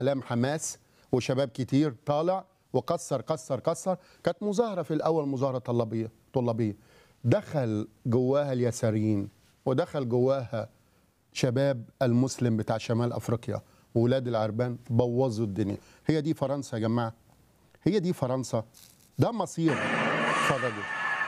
اعلام حماس وشباب كتير طالع وكسر كسر كسر كانت مظاهره في الاول مظاهره طلابيه طلابيه دخل جواها اليساريين ودخل جواها شباب المسلم بتاع شمال افريقيا وولاد العربان بوظوا الدنيا هي دي فرنسا يا جماعه هي دي فرنسا ده مصير اتفرجوا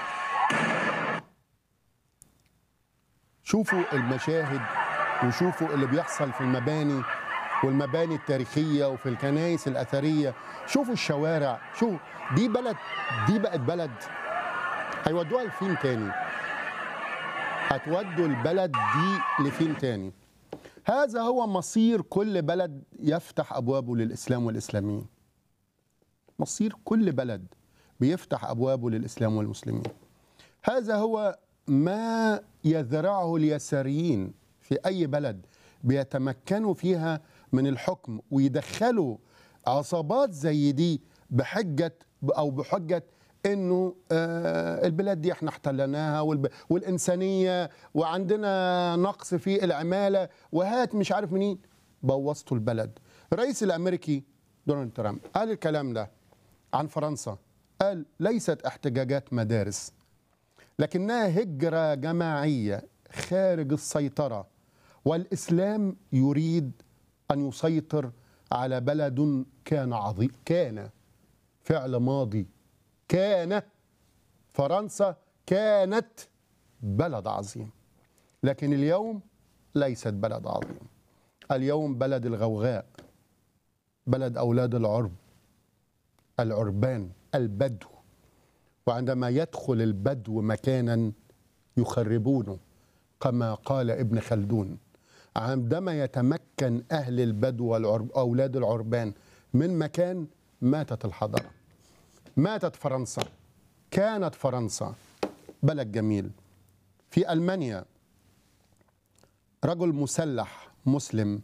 شوفوا المشاهد وشوفوا اللي بيحصل في المباني والمباني التاريخية وفي الكنائس الأثرية شوفوا الشوارع شوفوا دي بلد دي بقت بلد هيودوها لفين تاني هتودوا البلد دي لفين تاني هذا هو مصير كل بلد يفتح أبوابه للإسلام والإسلاميين مصير كل بلد بيفتح أبوابه للإسلام والمسلمين هذا هو ما يزرعه اليساريين في أي بلد بيتمكنوا فيها من الحكم ويدخلوا عصابات زي دي بحجة أو بحجة انه آه البلاد دي احنا احتلناها والب... والانسانيه وعندنا نقص في العماله وهات مش عارف منين بوظتوا البلد الرئيس الامريكي دونالد ترامب قال الكلام ده عن فرنسا قال ليست احتجاجات مدارس لكنها هجره جماعيه خارج السيطره والاسلام يريد ان يسيطر على بلد كان عظيم كان فعل ماضي كان فرنسا كانت بلد عظيم لكن اليوم ليست بلد عظيم اليوم بلد الغوغاء بلد اولاد العرب العربان البدو وعندما يدخل البدو مكانا يخربونه كما قال ابن خلدون عندما يتمكن اهل البدو واولاد العربان من مكان ماتت الحضاره ماتت فرنسا كانت فرنسا بلد جميل في المانيا رجل مسلح مسلم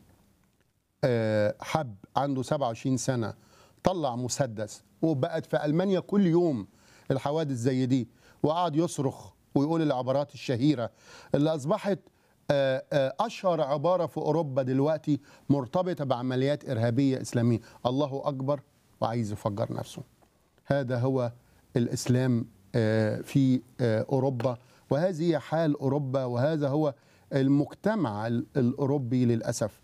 حب عنده 27 سنه طلع مسدس وبقت في المانيا كل يوم الحوادث زي دي وقعد يصرخ ويقول العبارات الشهيره اللي اصبحت اشهر عباره في اوروبا دلوقتي مرتبطه بعمليات ارهابيه اسلاميه الله اكبر وعايز يفجر نفسه هذا هو الاسلام في اوروبا وهذه هي حال اوروبا وهذا هو المجتمع الاوروبي للاسف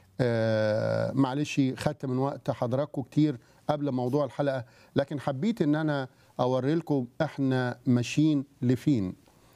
معلش خدت من وقت حضراتكم كتير قبل موضوع الحلقه لكن حبيت ان انا اوري لكم احنا ماشيين لفين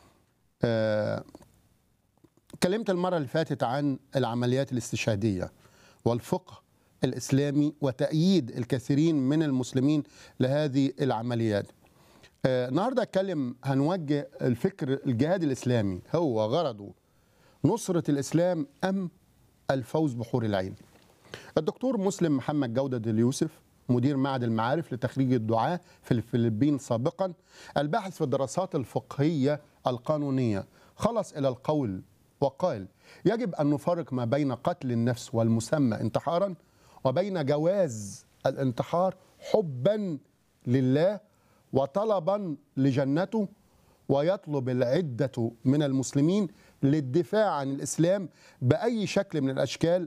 اتكلمت المره اللي فاتت عن العمليات الاستشهاديه والفقه الاسلامي وتأييد الكثيرين من المسلمين لهذه العمليات. آه النهارده اتكلم هنوجه الفكر الجهاد الاسلامي هو غرضه نصرة الاسلام ام الفوز بحور العين. الدكتور مسلم محمد جودة اليوسف مدير معهد المعارف لتخريج الدعاة في الفلبين سابقا الباحث في الدراسات الفقهية القانونية خلص إلى القول وقال يجب أن نفرق ما بين قتل النفس والمسمى انتحارا وبين جواز الانتحار حبا لله وطلبا لجنته ويطلب العدة من المسلمين للدفاع عن الإسلام بأي شكل من الأشكال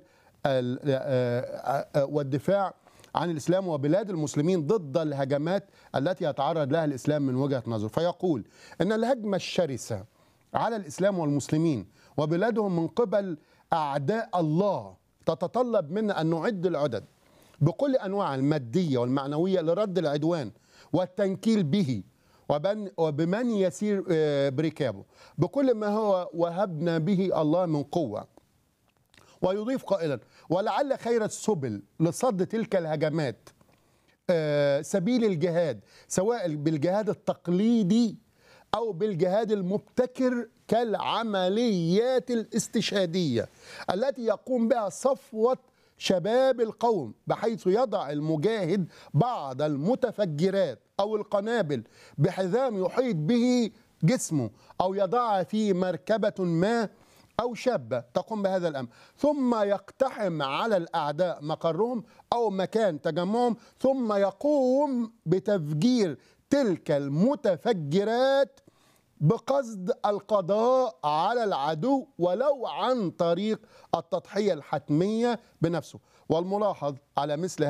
والدفاع عن الإسلام وبلاد المسلمين ضد الهجمات التي يتعرض لها الإسلام من وجهة نظر فيقول أن الهجمة الشرسة على الإسلام والمسلمين وبلادهم من قبل أعداء الله تتطلب منا أن نعد العدد بكل أنواع المادية والمعنوية لرد العدوان والتنكيل به وبن وبمن يسير بركابه بكل ما هو وهبنا به الله من قوة ويضيف قائلا ولعل خير السبل لصد تلك الهجمات سبيل الجهاد سواء بالجهاد التقليدي أو بالجهاد المبتكر كالعمليات الاستشهادية التي يقوم بها صفوة شباب القوم بحيث يضع المجاهد بعض المتفجرات أو القنابل بحزام يحيط به جسمه أو يضعها في مركبة ما أو شابة تقوم بهذا الأمر ثم يقتحم على الأعداء مقرهم أو مكان تجمعهم ثم يقوم بتفجير تلك المتفجرات بقصد القضاء على العدو ولو عن طريق التضحيه الحتميه بنفسه والملاحظ على مثل